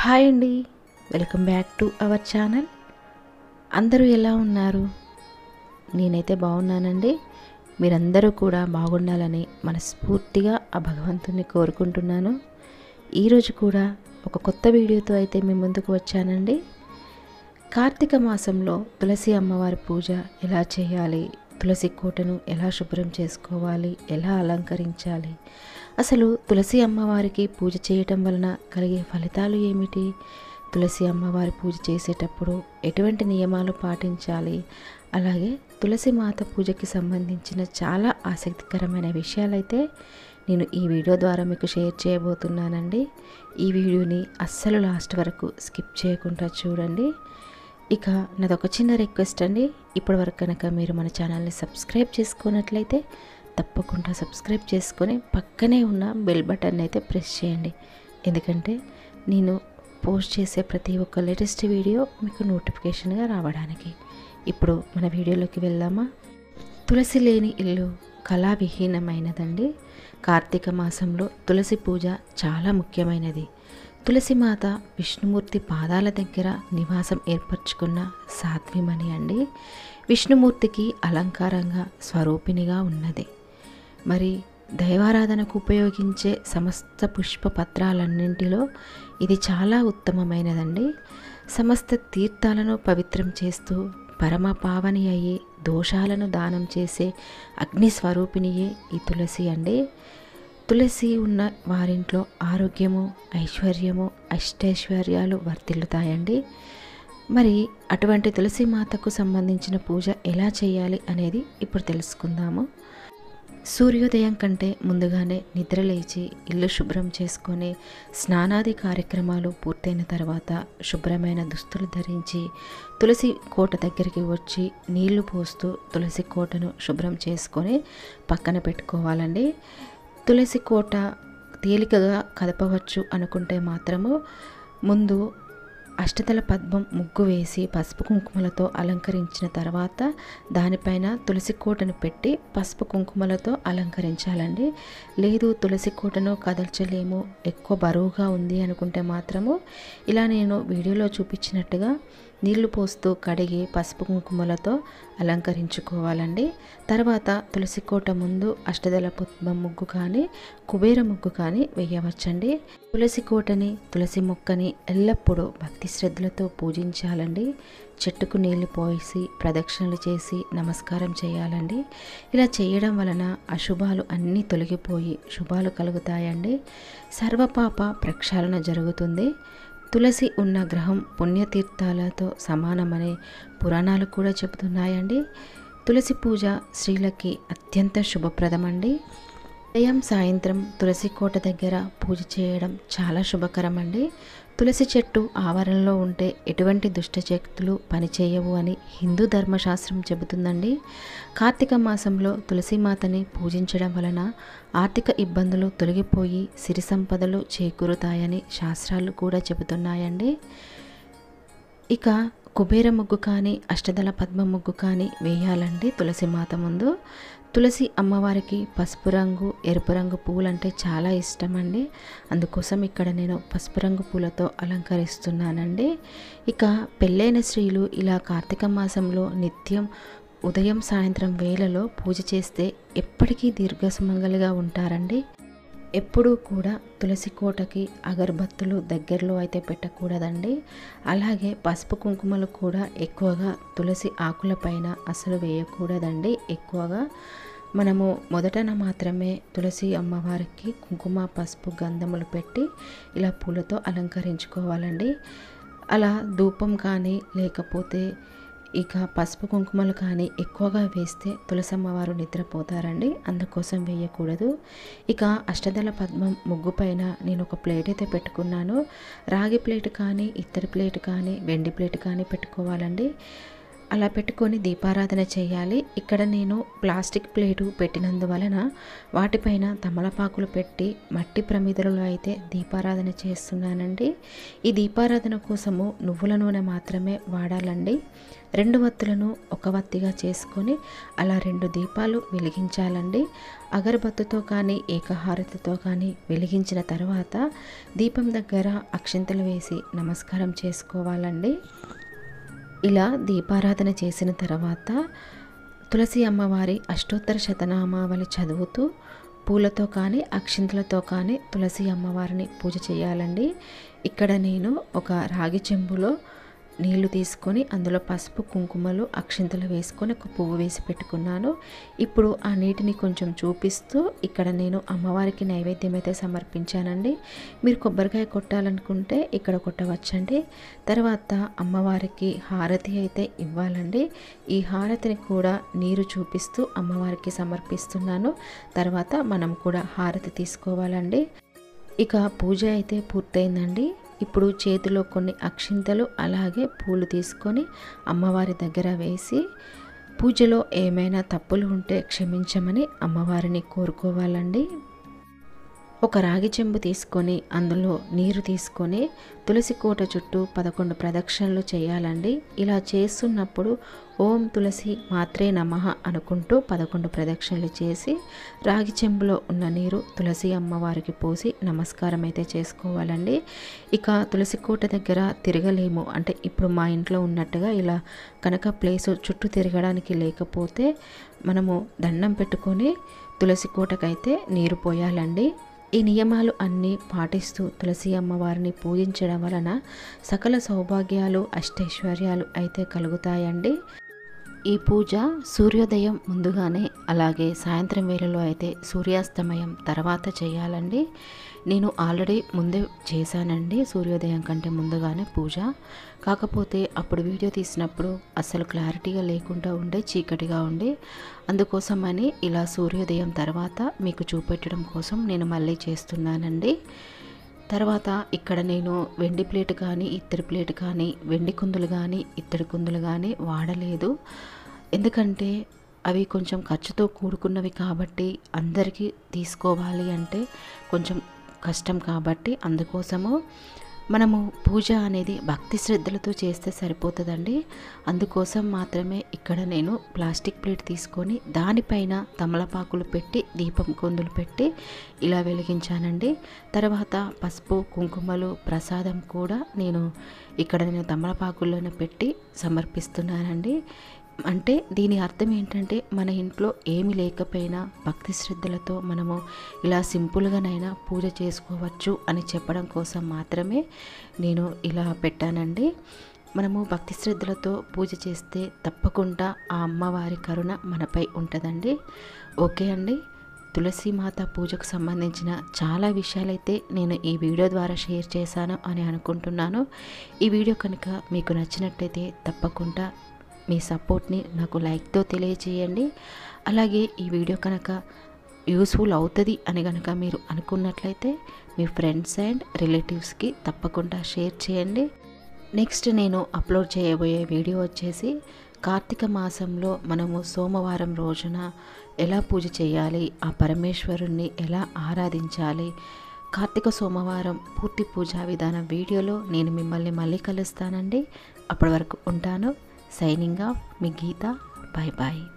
hi అండి welcome back to our channel అందరూ ఎలా ఉన్నారు నేనైతే బాగున్నానండి మీరందరూ కూడా బాగుండాలని మనస్ఫూర్తిగా ఆ భగవంతుని కోరుకుంటున్నాను ఈరోజు కూడా ఒక కొత్త వీడియోతో అయితే మీ ముందుకు వచ్చానండి కార్తీక మాసంలో తులసి అమ్మవారి పూజ ఎలా చేయాలి తులసి కోటను ఎలా శుభ్రం చేసుకోవాలి ఎలా అలంకరించాలి అసలు తులసి అమ్మవారికి పూజ చేయటం వలన కలిగే ఫలితాలు ఏమిటి తులసి అమ్మవారి పూజ చేసేటప్పుడు ఎటువంటి నియమాలు పాటించాలి అలాగే తులసి మాత పూజకి సంబంధించిన చాలా ఆసక్తికరమైన విషయాలైతే నేను ఈ వీడియో ద్వారా మీకు షేర్ చేయబోతున్నానండి ఈ వీడియోని అస్సలు లాస్ట్ వరకు స్కిప్ చేయకుండా చూడండి ఇక నాదొక చిన్న రిక్వెస్ట్ అండి ఇప్పటి వరకు కనుక మీరు మన ఛానల్ని సబ్స్క్రైబ్ చేసుకున్నట్లయితే తప్పకుండా సబ్స్క్రైబ్ చేసుకొని పక్కనే ఉన్న బెల్ బటన్ అయితే ప్రెస్ చేయండి ఎందుకంటే నేను పోస్ట్ చేసే ప్రతి ఒక్క లేటెస్ట్ వీడియో మీకు నోటిఫికేషన్గా రావడానికి ఇప్పుడు మన వీడియోలోకి వెళ్దామా తులసి లేని ఇల్లు కళావిహీనమైనదండి కార్తీక మాసంలో తులసి పూజ చాలా ముఖ్యమైనది తులసి మాత విష్ణుమూర్తి పాదాల దగ్గర నివాసం ఏర్పరచుకున్న సాత్విమణి అండి విష్ణుమూర్తికి అలంకారంగా స్వరూపిణిగా ఉన్నది మరి దైవారాధనకు ఉపయోగించే సమస్త పుష్ప పత్రాలన్నింటిలో ఇది చాలా ఉత్తమమైనదండి సమస్త తీర్థాలను పవిత్రం చేస్తూ పరమ పావని అయ్యి దోషాలను దానం చేసే అగ్ని స్వరూపిణియే ఈ తులసి అండి తులసి ఉన్న వారింట్లో ఆరోగ్యము ఐశ్వర్యము అష్టైశ్వర్యాలు వర్తిల్లుతాయండి మరి అటువంటి తులసి మాతకు సంబంధించిన పూజ ఎలా చేయాలి అనేది ఇప్పుడు తెలుసుకుందాము సూర్యోదయం కంటే ముందుగానే నిద్రలేచి ఇల్లు శుభ్రం చేసుకొని స్నానాది కార్యక్రమాలు పూర్తయిన తర్వాత శుభ్రమైన దుస్తులు ధరించి తులసి కోట దగ్గరికి వచ్చి నీళ్లు పోస్తూ తులసి కోటను శుభ్రం చేసుకొని పక్కన పెట్టుకోవాలండి తులసి కోట తేలికగా కదపవచ్చు అనుకుంటే మాత్రము ముందు అష్టదల పద్మం ముగ్గు వేసి పసుపు కుంకుమలతో అలంకరించిన తర్వాత దానిపైన తులసి కోటను పెట్టి పసుపు కుంకుమలతో అలంకరించాలండి లేదు తులసి కోటను కదల్చలేము ఎక్కువ బరువుగా ఉంది అనుకుంటే మాత్రము ఇలా నేను వీడియోలో చూపించినట్టుగా నీళ్లు పోస్తూ కడిగి పసుపు కుంకుమలతో అలంకరించుకోవాలండి తర్వాత తులసి కోట ముందు అష్టదల పద్మం ముగ్గు కానీ కుబేర ముగ్గు కానీ వేయవచ్చండి తులసి కోటని తులసి మొక్కని ఎల్లప్పుడూ భక్తి శ్రద్ధలతో పూజించాలండి చెట్టుకు నీళ్లు పోసి ప్రదక్షిణలు చేసి నమస్కారం చేయాలండి ఇలా చేయడం వలన అశుభాలు అన్నీ తొలగిపోయి శుభాలు కలుగుతాయండి సర్వపాప ప్రక్షాళన జరుగుతుంది తులసి ఉన్న గ్రహం పుణ్యతీర్థాలతో సమానమనే పురాణాలు కూడా చెబుతున్నాయండి తులసి పూజ స్త్రీలకి అత్యంత శుభప్రదమండి ఉదయం సాయంత్రం తులసి కోట దగ్గర పూజ చేయడం చాలా శుభకరం అండి తులసి చెట్టు ఆవరణలో ఉంటే ఎటువంటి దుష్టశక్తులు పనిచేయవు అని హిందూ ధర్మశాస్త్రం చెబుతుందండి కార్తీక మాసంలో తులసిమాతని పూజించడం వలన ఆర్థిక ఇబ్బందులు తొలగిపోయి సిరి సంపదలు చేకూరుతాయని శాస్త్రాలు కూడా చెబుతున్నాయండి ఇక కుబేర ముగ్గు కానీ అష్టదళ పద్మ ముగ్గు కానీ వేయాలండి తులసి మాత ముందు తులసి అమ్మవారికి పసుపు రంగు ఎరుపు రంగు పూలు అంటే చాలా ఇష్టం అండి అందుకోసం ఇక్కడ నేను పసుపు రంగు పూలతో అలంకరిస్తున్నానండి ఇక పెళ్ళైన స్త్రీలు ఇలా కార్తీక మాసంలో నిత్యం ఉదయం సాయంత్రం వేళలో పూజ చేస్తే ఎప్పటికీ దీర్ఘసుమంగలిగా ఉంటారండి ఎప్పుడూ కూడా తులసి కోటకి అగరబత్తులు దగ్గరలో అయితే పెట్టకూడదండి అలాగే పసుపు కుంకుమలు కూడా ఎక్కువగా తులసి ఆకులపైన అసలు వేయకూడదండి ఎక్కువగా మనము మొదటన మాత్రమే తులసి అమ్మవారికి కుంకుమ పసుపు గంధములు పెట్టి ఇలా పూలతో అలంకరించుకోవాలండి అలా ధూపం కానీ లేకపోతే ఇక పసుపు కుంకుమలు కానీ ఎక్కువగా వేస్తే తులసమ్మవారు నిద్రపోతారండి అందుకోసం వేయకూడదు ఇక అష్టదళ పద్మం ముగ్గు పైన నేను ఒక ప్లేట్ అయితే పెట్టుకున్నాను రాగి ప్లేట్ కానీ ఇత్తడి ప్లేట్ కానీ వెండి ప్లేట్ కానీ పెట్టుకోవాలండి అలా పెట్టుకొని దీపారాధన చేయాలి ఇక్కడ నేను ప్లాస్టిక్ ప్లేటు పెట్టినందువలన వాటిపైన తమలపాకులు పెట్టి మట్టి ప్రమిదలలో అయితే దీపారాధన చేస్తున్నానండి ఈ దీపారాధన కోసము నువ్వుల నూనె మాత్రమే వాడాలండి రెండు వత్తులను ఒక వత్తిగా చేసుకొని అలా రెండు దీపాలు వెలిగించాలండి అగరబత్తుతో కానీ ఏకహారతితో కానీ వెలిగించిన తర్వాత దీపం దగ్గర అక్షింతలు వేసి నమస్కారం చేసుకోవాలండి ఇలా దీపారాధన చేసిన తర్వాత తులసి అమ్మవారి అష్టోత్తర శతనామావళి చదువుతూ పూలతో కానీ అక్షింతలతో కానీ తులసి అమ్మవారిని పూజ చేయాలండి ఇక్కడ నేను ఒక రాగి చెంబులో నీళ్లు తీసుకొని అందులో పసుపు కుంకుమలు అక్షింతలు వేసుకొని ఒక పువ్వు వేసి పెట్టుకున్నాను ఇప్పుడు ఆ నీటిని కొంచెం చూపిస్తూ ఇక్కడ నేను అమ్మవారికి నైవేద్యం అయితే సమర్పించానండి మీరు కొబ్బరికాయ కొట్టాలనుకుంటే ఇక్కడ కొట్టవచ్చండి తర్వాత అమ్మవారికి హారతి అయితే ఇవ్వాలండి ఈ హారతిని కూడా నీరు చూపిస్తూ అమ్మవారికి సమర్పిస్తున్నాను తర్వాత మనం కూడా హారతి తీసుకోవాలండి ఇక పూజ అయితే పూర్తయిందండి ఇప్పుడు చేతిలో కొన్ని అక్షింతలు అలాగే పూలు తీసుకొని అమ్మవారి దగ్గర వేసి పూజలో ఏమైనా తప్పులు ఉంటే క్షమించమని అమ్మవారిని కోరుకోవాలండి ఒక రాగి చెంబు తీసుకొని అందులో నీరు తీసుకొని తులసి కోట చుట్టూ పదకొండు ప్రదక్షిణలు చేయాలండి ఇలా చేస్తున్నప్పుడు ఓం తులసి మాత్రే నమః అనుకుంటూ పదకొండు ప్రదక్షిణలు చేసి రాగి చెంబులో ఉన్న నీరు తులసి అమ్మవారికి పోసి నమస్కారం అయితే చేసుకోవాలండి ఇక తులసి కోట దగ్గర తిరగలేము అంటే ఇప్పుడు మా ఇంట్లో ఉన్నట్టుగా ఇలా కనుక ప్లేస్ చుట్టూ తిరగడానికి లేకపోతే మనము దండం పెట్టుకొని తులసి కోటకైతే నీరు పోయాలండి ఈ నియమాలు అన్నీ పాటిస్తూ తులసి అమ్మవారిని పూజించడం వలన సకల సౌభాగ్యాలు అష్టైశ్వర్యాలు అయితే కలుగుతాయండి ఈ పూజ సూర్యోదయం ముందుగానే అలాగే సాయంత్రం వేళలో అయితే సూర్యాస్తమయం తర్వాత చేయాలండి నేను ఆల్రెడీ ముందే చేశానండి సూర్యోదయం కంటే ముందుగానే పూజ కాకపోతే అప్పుడు వీడియో తీసినప్పుడు అసలు క్లారిటీగా లేకుండా ఉండే చీకటిగా ఉండే అందుకోసమని ఇలా సూర్యోదయం తర్వాత మీకు చూపెట్టడం కోసం నేను మళ్ళీ చేస్తున్నానండి తర్వాత ఇక్కడ నేను వెండి ప్లేట్ కానీ ఇత్తడి ప్లేట్ కానీ వెండి కుందులు కానీ ఇత్తడి కుందులు కానీ వాడలేదు ఎందుకంటే అవి కొంచెం ఖర్చుతో కూడుకున్నవి కాబట్టి అందరికీ తీసుకోవాలి అంటే కొంచెం కష్టం కాబట్టి అందుకోసము మనము పూజ అనేది భక్తి శ్రద్ధలతో చేస్తే సరిపోతుందండి అందుకోసం మాత్రమే ఇక్కడ నేను ప్లాస్టిక్ ప్లేట్ తీసుకొని దానిపైన తమలపాకులు పెట్టి దీపం కొందులు పెట్టి ఇలా వెలిగించానండి తర్వాత పసుపు కుంకుమలు ప్రసాదం కూడా నేను ఇక్కడ నేను తమలపాకుల్లోనే పెట్టి సమర్పిస్తున్నానండి అంటే దీని అర్థం ఏంటంటే మన ఇంట్లో ఏమి లేకపోయినా భక్తి శ్రద్ధలతో మనము ఇలా సింపుల్గానైనా పూజ చేసుకోవచ్చు అని చెప్పడం కోసం మాత్రమే నేను ఇలా పెట్టానండి మనము భక్తి శ్రద్ధలతో పూజ చేస్తే తప్పకుండా ఆ అమ్మవారి కరుణ మనపై ఉంటుందండి ఓకే అండి తులసి మాత పూజకు సంబంధించిన చాలా విషయాలైతే నేను ఈ వీడియో ద్వారా షేర్ చేశాను అని అనుకుంటున్నాను ఈ వీడియో కనుక మీకు నచ్చినట్టయితే తప్పకుండా మీ సపోర్ట్ని నాకు లైక్తో తెలియజేయండి అలాగే ఈ వీడియో కనుక యూస్ఫుల్ అవుతుంది అని కనుక మీరు అనుకున్నట్లయితే మీ ఫ్రెండ్స్ అండ్ రిలేటివ్స్కి తప్పకుండా షేర్ చేయండి నెక్స్ట్ నేను అప్లోడ్ చేయబోయే వీడియో వచ్చేసి కార్తీక మాసంలో మనము సోమవారం రోజున ఎలా పూజ చేయాలి ఆ పరమేశ్వరుణ్ణి ఎలా ఆరాధించాలి కార్తీక సోమవారం పూర్తి పూజా విధానం వీడియోలో నేను మిమ్మల్ని మళ్ళీ కలుస్తానండి అప్పటి వరకు ఉంటాను సైనింగ్ ఆఫ్ మీ గీత బాయ్ బాయ్